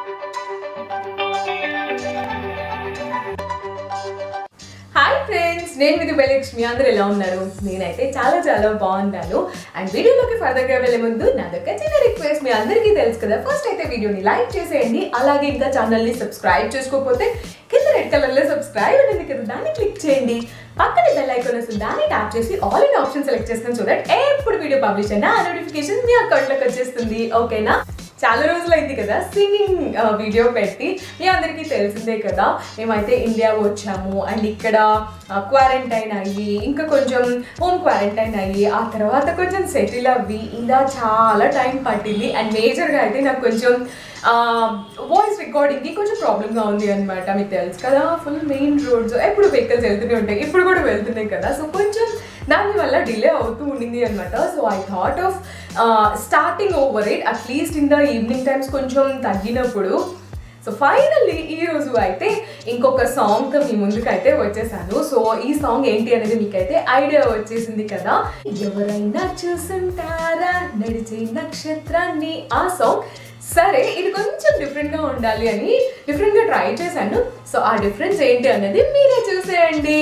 hi friends నేను విధు బెలక్ష్మి అందరూ ఎలా ఉన్నారు నేనైతే చాలా చాలా బాగున్నాను అండ్ వీడియోలోకి ఫర్దర్గా వెళ్ళే ముందు నాదొక చిన్న రిక్వెస్ట్ మీ అందరికీ తెలుసు కదా ఫస్ట్ అయితే వీడియోని లైక్ చేసేయండి అలాగే ఇంకా ఛానల్ని సబ్స్క్రైబ్ చేసుకోకపోతే కింద రెడ్ కలర్లో సబ్స్క్రైబ్ అనేది కదా దాన్ని క్లిక్ చేయండి పక్కన బెల్ ఐకాన్ వస్తుంది దాన్ని ట్యాప్ చేసి ఆల్ ఇన్ ఆప్షన్ సెలెక్ట్ చేసుకుని సో దట్ ఎప్పుడు వీడియో పబ్లిష్ అయినా ఆ నోటిఫికేషన్ మీ అకౌంట్లోకి వచ్చేస్తుంది ఓకేనా చాలా రోజులు అయింది కదా సింగింగ్ వీడియో పెట్టి మీ అందరికీ తెలిసిందే కదా మేమైతే ఇండియా వచ్చాము అండ్ ఇక్కడ క్వారంటైన్ అయ్యి ఇంకా కొంచెం హోమ్ క్వారంటైన్ అయ్యి ఆ తర్వాత కొంచెం సెటిల్ అవ్వి ఇలా చాలా టైం పట్టింది అండ్ మేజర్గా అయితే నాకు కొంచెం వాయిస్ రికార్డింగ్కి కొంచెం ప్రాబ్లమ్గా ఉంది అనమాట మీకు తెలుసు కదా ఫుల్ మెయిన్ రోడ్స్ ఎప్పుడు వెహికల్స్ వెళ్తూనే ఉంటాయి ఇప్పుడు కూడా వెళ్తున్నాయి కదా సో కొంచెం దానివల్ల డిలే అవుతూ ఉండింది అనమాట so I thought of starting over it at least in the evening times కొంచెం తగ్గినప్పుడు సో ఫైనల్లీ ఈ రోజు అయితే ఇంకొక సాంగ్తో మీ ముందుకు అయితే వచ్చేసాను సో ఈ సాంగ్ ఏంటి అనేది మీకైతే ఐడియా వచ్చేసింది కదా ఎవరైనా చూసుంటారా నడిచే నక్షత్రాన్ని ఆ సాంగ్ సరే ఇది కొంచెం డిఫరెంట్గా ఉండాలి అని డిఫరెంట్గా ట్రై చేశాను సో ఆ డిఫరెన్స్ ఏంటి అనేది మీరే చూసేయండి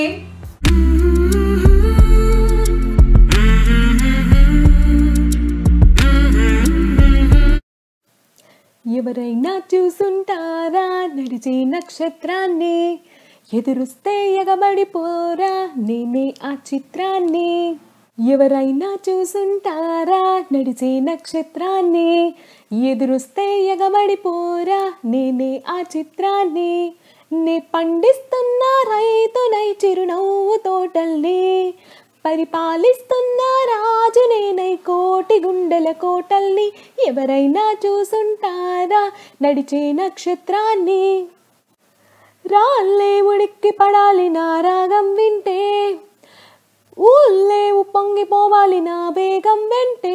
ఎవరైనా చూసుంటారా నడిచే నక్షత్రాన్ని ఎదురుస్తే ఎగబడిపోరా నేనే ఆ చిత్రాన్ని ఎవరైనా చూసుంటారా నడిచే నక్షత్రాన్ని ఎదురుస్తే ఎగబడిపోరా నేనే ఆ చిత్రాన్ని నే పండిస్తున్న రైతునై చిరునవ్వు తోటల్ని పరిపాలిస్తున్న రాజు నేనై కోటి గుండెల కోటల్ని ఎవరైనా చూసుంటారా నడిచే నక్షత్రాన్ని రాళ్ళే ఉడిక్కి పడాలి నా రాగం వింటే ఊళ్ళే ఉప్పొంగిపోవాలి నా వేగం వెంటే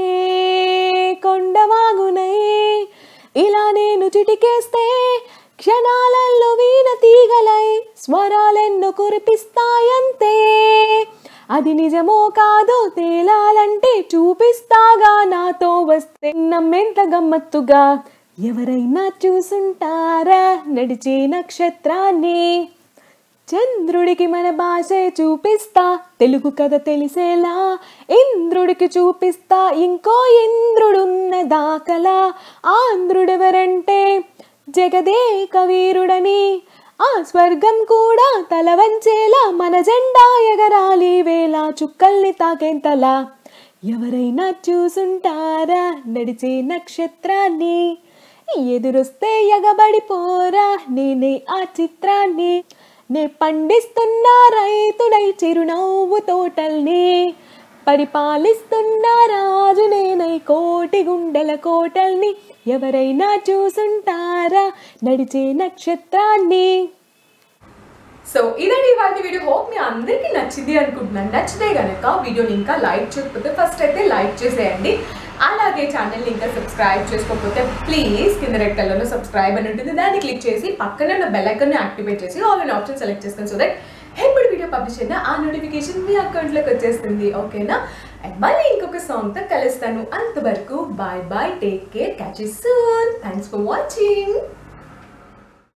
కొండవాగునై ఇలా నేను చిటికేస్తే క్షణాలలో వీణ తీగలై స్వరాలెన్నో కురిపిస్తాయంతే అది నిజమో కాదో తేలాలంటే చూపిస్తాగా నాతో వస్తే నమ్మెంత గమ్మత్తుగా ఎవరైనా చూసుంటారా నడిచే నక్షత్రాన్ని చంద్రుడికి మన భాషే చూపిస్తా తెలుగు కథ తెలిసేలా ఇంద్రుడికి చూపిస్తా ఇంకో ఇంద్రుడున్న దాకలా ఆంధ్రుడెవరంటే జగదేక వీరుడని ఆ స్వర్గం కూడా తల వంచేలా మన జెండా ఎగరాలి వేళ చుక్కల్ని తాకేంతలా ఎవరైనా చూసుంటారా నడిచే నక్షత్రాన్ని ఎదురొస్తే ఎగబడిపోరా నేనే ఆ చిత్రాన్ని నే పండిస్తున్న రైతుడై చిరునవ్వు తోటల్ని పరిపాలిస్తున్న రాజు నేనై కోటి గుండెల కోటల్ని ఎవరైనా చూసుంటారా నడిచే నక్షత్రాన్ని సో ఇదండి ఇవాళ వీడియో హోప్ మీ అందరికీ నచ్చింది అనుకుంటున్నాను నచ్చితే కనుక వీడియోని ఇంకా లైక్ చేయకపోతే ఫస్ట్ అయితే లైక్ చేసేయండి అలాగే ఛానల్ని ఇంకా సబ్స్క్రైబ్ చేసుకోకపోతే ప్లీజ్ కింద రెడ్ కలర్లో సబ్స్క్రైబ్ అని ఉంటుంది దాన్ని క్లిక్ చేసి పక్కనే ఉన్న బెల్ ఐకన్ని యాక్టివేట్ చేసి ఆల్ అన్ ఆప్షన్ సెలెక్ట్ చేస్తాను సో దట్ ఎప్పుడు వీడియో పబ్లిష్ అయినా ఆ నోటిఫికేషన్ మీ అకౌంట్లోకి వచ్చేస్తుంది ఓకేనా అండ్ మళ్ళీ ఇంకొక సాంగ్తో కలుస్తాను అంతవరకు bye bye take care catch soon thanks for watching